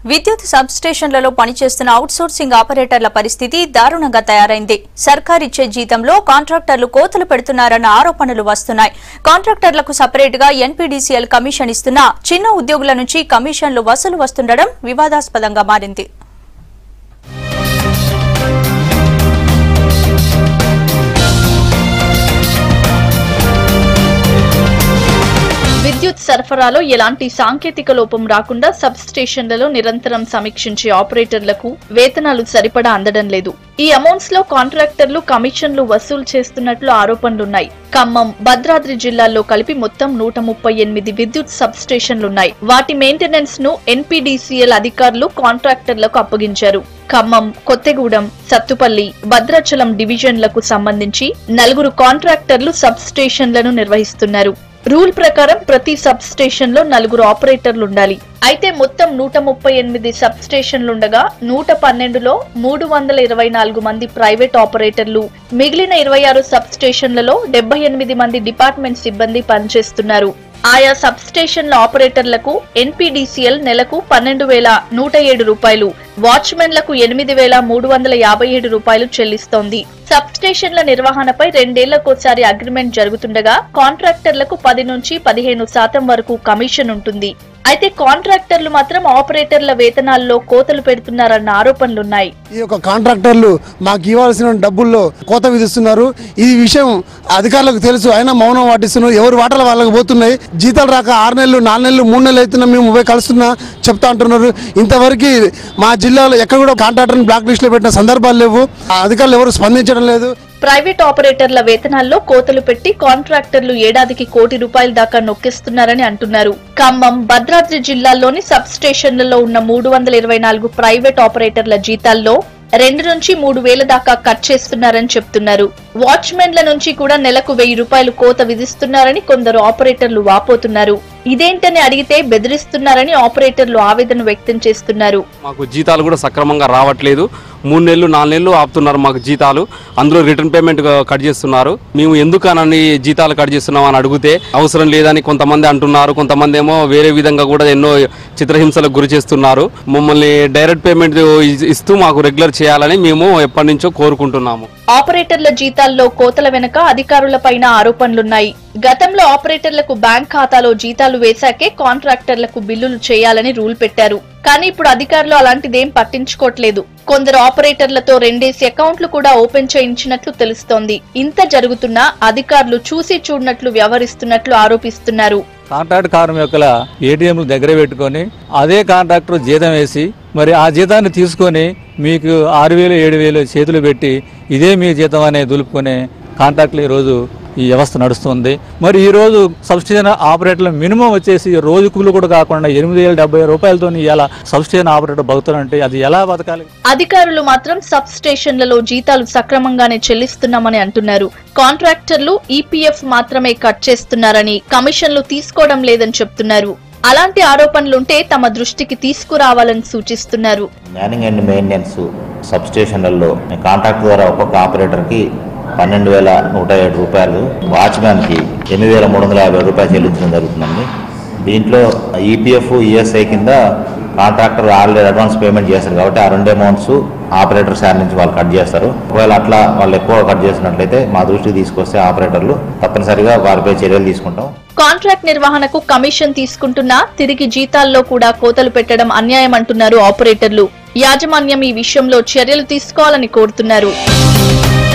విద్యుత్ సబ్ స్టేషన్లలో పనిచేస్తున్న అవుట్సోర్సింగ్ ఆపరేటర్ల పరిస్థితి దారుణంగా తయారైంది సర్కారిచ్చే జీతంలో కాంట్రాక్టర్లు కోతలు పెడుతున్నారన్న ఆరోపణలు వస్తున్నాయి కాంట్రాక్టర్లకు సపరేట్ గా ఎన్పీడీసీఎల్ కమిషన్ ఇస్తున్నా చిన్న ఉద్యోగుల నుంచి కమిషన్లు వసూలు వస్తుండడం వివాదాస్పదంగా మారింది విద్యుత్ సరఫరాలో ఎలాంటి సాంకేతిక లోపం రాకుండా సబ్ స్టేషన్లలో నిరంతరం సమీక్షించే ఆపరేటర్లకు వేతనాలు సరిపడా అందడం లేదు ఈ అమౌంట్స్ లో కాంట్రాక్టర్లు కమిషన్లు వసూలు చేస్తున్నట్లు ఆరోపణలున్నాయి ఖమ్మం భద్రాద్రి జిల్లాల్లో కలిపి మొత్తం నూట ముప్పై ఎనిమిది విద్యుత్ సబ్ స్టేషన్లున్నాయి వాటి మెయింటెనెన్స్ ను ఎన్పీడీసీఎల్ అధికారులు కాంట్రాక్టర్లకు అప్పగించారు ఖమ్మం కొత్తగూడెం సత్తుపల్లి భద్రాచలం డివిజన్లకు సంబంధించి నలుగురు కాంట్రాక్టర్లు సబ్ స్టేషన్లను నిర్వహిస్తున్నారు రూల్ ప్రకారం ప్రతి సబ్ స్టేషన్ లో నలుగురు ఆపరేటర్లు ఉండాలి అయితే మొత్తం నూట ముప్పై ఎనిమిది సబ్ స్టేషన్లుండగా నూట పన్నెండులో మూడు వందల ఇరవై నాలుగు మంది ప్రైవేట్ ఆపరేటర్లు మిగిలిన ఇరవై ఆరు సబ్ స్టేషన్లలో డెబ్బై ఎనిమిది మంది డిపార్ట్మెంట్ సిబ్బంది పనిచేస్తున్నారు ఆయా సబ్ స్టేషన్ల ఆపరేటర్లకు ఎన్పీడీసీఎల్ నెలకు పన్నెండు వేల నూట ఏడు రూపాయలు వాచ్మెన్లకు ఎనిమిది వేల మూడు వందల యాభై ఏడు రూపాయలు చెల్లిస్తోంది సబ్ స్టేషన్ల నిర్వహణపై రెండేళ్లకోసారి అగ్రిమెంట్ జరుగుతుండగా కాంట్రాక్టర్లకు పది నుంచి పదిహేను శాతం వరకు కమిషన్ ఉంటుంది అయితే కాంట్రాక్టర్లు మాత్రం ఆపరేటర్ల వేతనాల్లో కోతలు పెడుతున్నారన్న ఆరోపణలున్నాయి ఈ యొక్క కాంట్రాక్టర్లు మాకు ఇవ్వాల్సిన డబ్బుల్లో కోత విధిస్తున్నారు ఈ విషయం అధికారులకు తెలుసు అయినా మౌనం పాటిస్తున్నారు ఎవరు వాటలు వాళ్ళకి పోతున్నాయి జీతాలు రాక ఆరు నెలలు నాలుగు నెలలు మూడు నెలలు అవుతున్నా మేము పోయి కలుస్తున్నా చెప్తా అంటున్నారు ఇంతవరకు మా జిల్లాలో ఎక్కడ కూడా కాంట్రాక్టర్ని బ్లాక్ లిస్ట్లో పెట్టిన సందర్భాలు లేవు ఆ అధికారులు ఎవరు స్పందించడం లేదు ప్రైవేట్ ఆపరేటర్ల వేతనాల్లో కోతలు పెట్టి కాంట్రాక్టర్లు ఏడాదికి కోటి రూపాయల దాకా నొక్కిస్తున్నారని అంటున్నారు ఖమ్మం భద్రాద్రి జిల్లాల్లోని సబ్ స్టేషన్లలో ఉన్న మూడు వందల ఇరవై నాలుగు ప్రైవేట్ ఆపరేటర్ల జీతాల్లో రెండు నుంచి మూడు వేల దాకా కట్ చేస్తున్నారని చెప్తున్నారు వాచ్మెన్ల నుంచి కూడా నెలకు వెయ్యి రూపాయలు కోత విధిస్తున్నారని కొందరు ఆపరేటర్లు వాపోతున్నారు ఇదేంటని అడిగితే బెదిరిస్తున్నారని ఆపరేటర్లు ఆవేదన వ్యక్తం చేస్తున్నారు మాకు జీతాలు కూడా సక్రమంగా రావట్లేదు మూడు నెలలు నాలుగు నెలలు ఆపుతున్నారు మాకు జీతాలు అందులో రిటర్న్ పేమెంట్ కట్ చేస్తున్నారు మేము ఎందుకనని జీతాలు కట్ చేస్తున్నాం అని అడిగితే అవసరం లేదని కొంతమంది అంటున్నారు కొంతమంది ఏమో వేరే విధంగా కూడా ఎన్నో చిత్రహింసలకు గురి చేస్తున్నారు మమ్మల్ని డైరెక్ట్ పేమెంట్ ఇస్తూ మాకు రెగ్యులర్ చేయాలని మేము ఎప్పటి నుంచో కోరుకుంటున్నాము ఆపరేటర్ల జీతాల్లో కోతల వెనుక అధికారులపైన ఆరోపణలున్నాయి గతంలో ఆపరేటర్లకు బ్యాంక్ ఖాతాలో జీతాలు వేశాకే కాంట్రాక్టర్లకు బిల్లులు చేయాలని రూల్ పెట్టారు కానీ ఇప్పుడు అధికారులు అలాంటిదేం పట్టించుకోవట్లేదు కొందరు ఆపరేటర్లతో రెండేసి అకౌంట్లు కూడా ఓపెన్ చేయించినట్లు తెలుస్తోంది ఇంత జరుగుతున్నా అధికారులు చూసి చూడనట్లు వ్యవహరిస్తున్నట్లు ఆరోపిస్తున్నారు కాంట్రాక్ట్ కార్మికుల ఏటీఎంలు దగ్గర పెట్టుకొని అదే కాంట్రాక్టర్ జీతం వేసి మరి ఆ జీతాన్ని తీసుకొని మీకు ఆరు వేలు ఏడు వేలు చేతులు పెట్టి ఇదే మీ జీతం అనే దులుపుకునే కాంట్రాక్ట్లు ఈరోజు ఈ వ్యవస్థ నడుస్తుంది మరి ఈ రోజు సబ్స్టేషన్ ఆపరేటర్ల మినిమం వచ్చేసి రోజు కూలి కూడా కాకుండా ఎనిమిది వేల డెబ్బై రూపాయలతో ఇలా సబ్స్టేషన్ ఆపరేటర్ బతుకుతారంటే అది ఎలా బతకాలి అధికారులు మాత్రం సబ్ స్టేషన్లలో జీతాలు సక్రమంగానే చెల్లిస్తున్నామని అంటున్నారు కాంట్రాక్టర్లు ఈపీఎఫ్ మాత్రమే కట్ చేస్తున్నారని కమిషన్లు తీసుకోవడం లేదని చెప్తున్నారు అలాంటి ఆరోపణలుంటే తమ దృష్టికి తీసుకురావాలని సూచిస్తున్నారు మ్యానింగ్ అండ్ మెయింటెనెన్స్ సబ్ స్టేషన్లలో కాంట్రాక్ట్ ద్వారా ఒక్కొక్క ఆపరేటర్కి పన్నెండు వేల నూట ఏడు రూపాయలు వాచ్మ్యాన్కి ఎనిమిది వేల మూడు వందల యాభై రూపాయలు చెల్లించడం జరుగుతుందండి దీంట్లో ఈపీఎఫ్ ఈఎస్ఐ కింద కాంట్రాక్టర్ ఆల్రెడీ అడ్వాన్స్ పేమెంట్ చేస్తారు కాబట్టి ఆ రెండు అమౌంట్స్ ఆపరేటర్ శాలరీ నుంచి వాళ్ళు కట్ చేస్తారు ఒకవేళ అట్లా వాళ్ళు ఎక్కువ కట్ చేసినట్లయితే మా దృష్టికి తీసుకొస్తే ఆపరేటర్లు తప్పనిసరిగా వారిపై చర్యలు తీసుకుంటాం కాంట్రాక్ట్ నిర్వహణకు కమిషన్ తీసుకుంటున్నా తిరిగి జీతాల్లో కూడా కోతలు పెట్టడం అన్యాయం అంటున్నారు ఆపరేటర్లు యాజమాన్యం ఈ విషయంలో చర్యలు తీసుకోవాలని కోరుతున్నారు